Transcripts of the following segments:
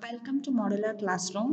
Welcome to Modular Classroom.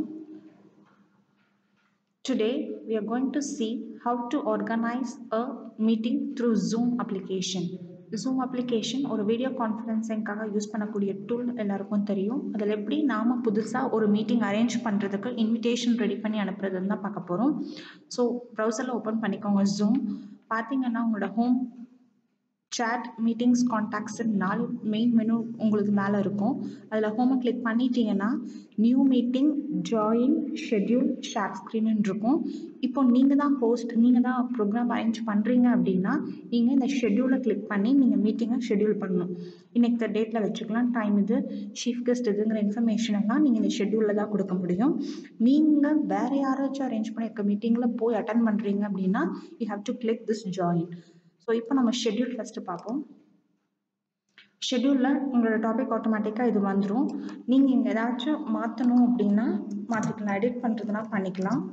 Today we are going to see how to organize a meeting through Zoom application. Zoom application ஒரு video கான்ஃபரன்சிங்காக use பண்ணக்கூடிய tool எல்லாருக்கும் தெரியும் அதில் எப்படி நாம் புதுசாக ஒரு மீட்டிங் அரேஞ்ச் பண்ணுறதுக்கு இன்விடேஷன் ரெடி பண்ணி அனுப்புறதுன்னு தான் பார்க்க போகிறோம் ஸோ ப்ரௌசரில் ஓப்பன் பண்ணிக்கோங்க ஜூம் பார்த்தீங்கன்னா உங்களோட ஹோம் chat மீட்டிங்ஸ் காண்டாக்ட்ஸ் நாலு மெயின் மெனு உங்களுக்கு மேலே இருக்கும் அதில் ஹோமை கிளிக் பண்ணிட்டீங்கன்னா new meeting join schedule share ஸ்க்ரீன்னு இருக்கும் இப்போ நீங்கள் தான் போஸ்ட் நீங்கள் தான் ப்ரோக்ராம் அரேஞ்ச் பண்ணுறீங்க அப்படின்னா நீங்கள் இந்த ஷெட்யூலை கிளிக் பண்ணி நீங்கள் மீட்டிங்கை ஷெட்யூல் பண்ணணும் இன்னைக்கு இந்த டேட்டில் வச்சுக்கலாம் டைம் இது சீஃப் கெஸ்ட் இதுங்கிற இன்ஃபர்மேஷன் எல்லாம் நீங்கள் இந்த ஷெட்யூலில் தான் கொடுக்க முடியும் நீங்கள் வேறு யாராச்சும் அரேஞ்ச் பண்ணியிருக்க மீட்டிங்கில் போய் அட்டன் பண்ணுறீங்க அப்படின்னா you have to click this join so இப்போ நம்ம ஷெட்யூல் ஃபஸ்ட்டு பார்ப்போம் ஷெட்யூலில் உங்களோட டாபிக் ஆட்டோமேட்டிக்காக இது வந்துடும் நீங்கள் இங்கே ஏதாச்சும் மாற்றணும் அப்படின்னா மாற்றிக்கலாம் எடிட் பண்ணுறதுனா பண்ணிக்கலாம்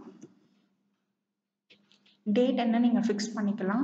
டேட் என்ன நீங்கள் ஃபிக்ஸ் பண்ணிக்கலாம்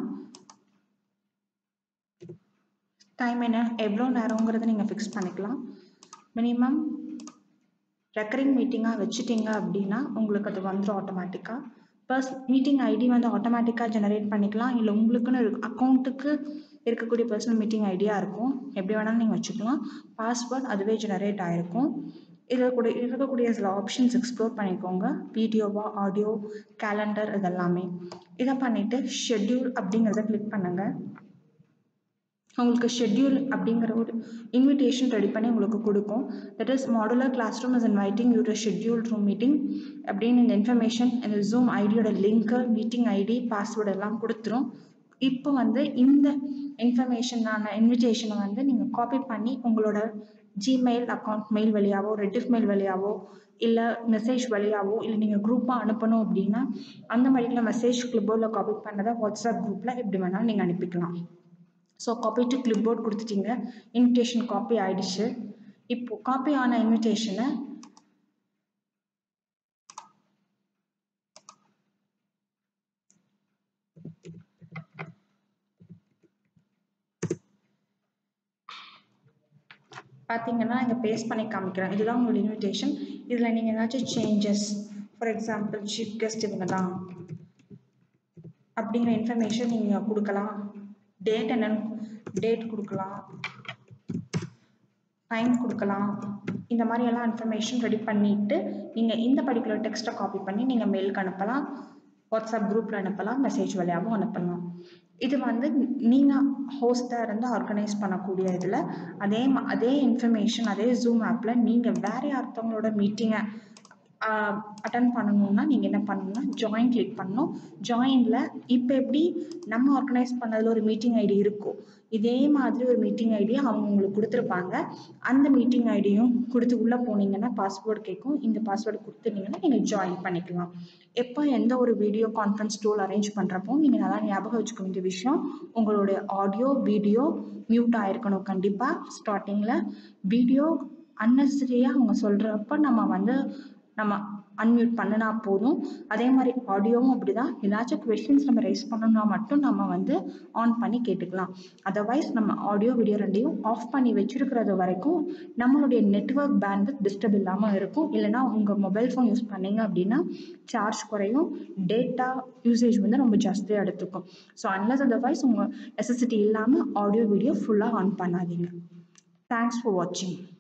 டைம் என்ன எவ்வளோ நேரங்கிறத நீங்கள் ஃபிக்ஸ் பண்ணிக்கலாம் மினிமம் ரெக்கரிங் மீட்டிங்காக வச்சுட்டீங்க அப்படின்னா உங்களுக்கு அது வந்துடும் ஆட்டோமேட்டிக்காக பர்ஸ் மீட்டிங் ஐடி வந்து ஆட்டோமேட்டிக்காக ஜெனரேட் பண்ணிக்கலாம் இல்லை உங்களுக்குன்னு அக்கௌண்ட்டுக்கு இருக்கக்கூடிய பர்சனல் மீட்டிங் ஐடியா இருக்கும் எப்படி வேணாலும் நீங்கள் வச்சுக்கலாம் பாஸ்வேர்ட் அதுவே ஜெனரேட் ஆகிருக்கும் இதில் கூட இருக்கக்கூடிய சில ஆப்ஷன்ஸ் எக்ஸ்ப்ளோர் பண்ணிக்கோங்க வீடியோவா ஆடியோ கேலண்டர் இதெல்லாமே இதை பண்ணிவிட்டு ஷெட்யூல் அப்படிங்கிறத கிளிக் பண்ணுங்கள் உங்களுக்கு ஷெட்யூல் அப்படிங்கிற ஒரு இன்விடேஷன் ரெடி பண்ணி உங்களுக்கு கொடுக்கும் that is modular class room is inviting you to schedule room meeting அப்படின்னு இந்த இன்ஃபர்மேஷன் இந்த ஜூம் ஐடியோட லிங்க்கு மீட்டிங் ஐடி பாஸ்வேர்டு எல்லாம் கொடுத்துரும் இப்போ வந்து இந்த இன்ஃபர்மேஷனான இன்விடேஷனை வந்து நீங்கள் காப்பி பண்ணி உங்களோட ஜிமெயில் அக்கௌண்ட் மெயில் வழியாவோ ரெட்டிஃப் மெயில் வழியாவோ இல்லை மெசேஜ் வழியாவோ இல்லை நீங்கள் குரூப்பாக அனுப்பணும் அப்படின்னா அந்த மாதிரிலாம் மெசேஜ் கிளிப்போர்டில் காப்பி பண்ணதை வாட்ஸ்அப் குரூப்பில் எப்படி வேணாலும் நீங்கள் அனுப்பிக்கலாம் ஸோ காப்பி டு கிளிப்போர்ட் கொடுத்துட்டீங்க இன்விடேஷன் காப்பி ஆயிடுச்சு இப்போ காப்பி ஆன இன்விடேஷனை பார்த்தீங்கன்னா இங்கே பேஸ்ட் பண்ணி காமிக்கிறேன் இதுதான் உங்களோட இன்விடேஷன் இதில் நீங்கள் ஏதாச்சும் changes for example chief guest இவங்க தான் அப்படிங்கிற இன்ஃபர்மேஷன் நீங்கள் கொடுக்கலாம் டேட் என்னன்னு டேட் கொடுக்கலாம் டைம் கொடுக்கலாம் இந்த மாதிரி எல்லாம் இன்ஃபர்மேஷன் ரெடி பண்ணிவிட்டு நீங்கள் இந்த பர்டிகுலர் டெக்ஸ்ட்டை காப்பி பண்ணி நீங்கள் மெயிலுக்கு அனுப்பலாம் வாட்ஸ்அப் குரூப்பில் அனுப்பலாம் மெசேஜ் வழியாகவும் அனுப்பலாம் இது வந்து நீங்கள் ஹோஸ்டாக இருந்து ஆர்கனைஸ் பண்ணக்கூடிய இதில் அதே அதே இன்ஃபர்மேஷன் அதே ஜூம் ஆப்பில் நீங்கள் வேறு யார்த்தவங்களோட மீட்டிங்கை அட்டன் பண்ணணும்னா நீங்கள் என்ன பண்ணணும்னா ஜாயின் கிளிக் பண்ணணும் ஜாயினில் இப்போ எப்படி நம்ம ஆர்கனைஸ் பண்ணதில் ஒரு மீட்டிங் ஐடி இருக்கும் இதே மாதிரி ஒரு மீட்டிங் ஐடி அவங்க உங்களுக்கு கொடுத்துருப்பாங்க அந்த மீட்டிங் ஐடியும் கொடுத்து உள்ளே போனீங்கன்னா பாஸ்வேர்டு கேட்கும் இந்த பாஸ்வேர்டு கொடுத்துட்டீங்கன்னா நீங்கள் ஜாயின் பண்ணிக்கலாம் எப்போ எந்த ஒரு வீடியோ கான்ஃபரன்ஸ் டூல் அரேஞ்ச் பண்ணுறப்போ நீங்கள் நல்லா ஞாபகம் வச்சுக்க வேண்டிய விஷயம் உங்களுடைய ஆடியோ வீடியோ மியூட் ஆகிருக்கணும் கண்டிப்பாக ஸ்டார்டிங்கில் வீடியோ அன்னெசரியாக அவங்க சொல்கிறப்ப நம்ம வந்து நம்ம அன்மியூட் பண்ணினா போதும் அதே மாதிரி ஆடியோவும் அப்படி தான் ஏதாச்சும் கொஷின்ஸ் நம்ம ரைஸ் பண்ணணும்னா மட்டும் நம்ம வந்து ஆன் பண்ணி கேட்டுக்கலாம் அதர்வைஸ் நம்ம ஆடியோ வீடியோ ரெண்டையும் ஆஃப் பண்ணி வச்சிருக்கிறது வரைக்கும் நம்மளுடைய நெட்ஒர்க் பேண்ட் டிஸ்டர்ப் இல்லாமல் இருக்கும் இல்லைனா உங்கள் மொபைல் ஃபோன் யூஸ் பண்ணீங்க அப்படின்னா சார்ஜ் குறையும் டேட்டா யூசேஜ் வந்து ரொம்ப ஜாஸ்தியாக எடுத்துக்கும் ஸோ அன்லஸ் அதர்வைஸ் உங்கள் நெசசிட்டி இல்லாமல் ஆடியோ வீடியோ ஃபுல்லாக ஆன் பண்ணாதீங்க தேங்க்ஸ் ஃபார் வாட்சிங்